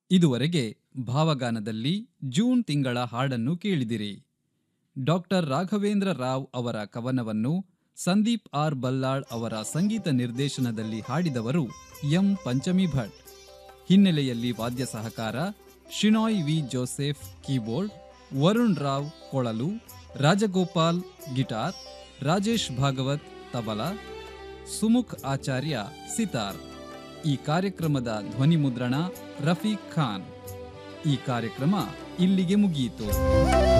ಇದುವರೆಗೆ ಭಾವಗಾನದಲ್ಲಿ ಜೂನ್ ತಿಂಗಳ ಹಾಡನ್ನು ಕೇಳಿದಿರಿ ಡಾಕ್ಟರ್ ರಾಘವೇಂದ್ರ ರಾವ್ ಅವರ ಕವನವನ್ನು ಸಂದೀಪ್ ಆರ್ ಬಲ್ಲಾಳ್ ಅವರ ಸಂಗೀತ ನಿರ್ದೇಶನದಲ್ಲಿ ಹಾಡಿದವರು ಎಂ ಪಂಚಮಿ ಭಟ್ ಹಿನ್ನೆಲೆಯಲ್ಲಿ ವಾದ್ಯ ಸಹಕಾರ ಶಿನಾಯ್ ವಿ ಜೋಸೆಫ್ ಕೀಬೋರ್ಡ್ ವರುಣ್ ರಾವ್ ಕೊಳಲು ರಾಜಗೋಪಾಲ್ ಗಿಟಾರ್ ರಾಜೇಶ್ ಭಾಗವತ್ ತಬಲಾ ಸುಮುಖ್ ಆಚಾರ್ಯ ಸಿತಾರ್ ಈ ಕಾರ್ಯಕ್ರಮದ ಧ್ವನಿ ಮುದ್ರಣ ರಫೀಕ್ ಖಾನ್ ಈ ಕಾರ್ಯಕ್ರಮ ಇಲ್ಲಿಗೆ ಮುಗಿಯಿತು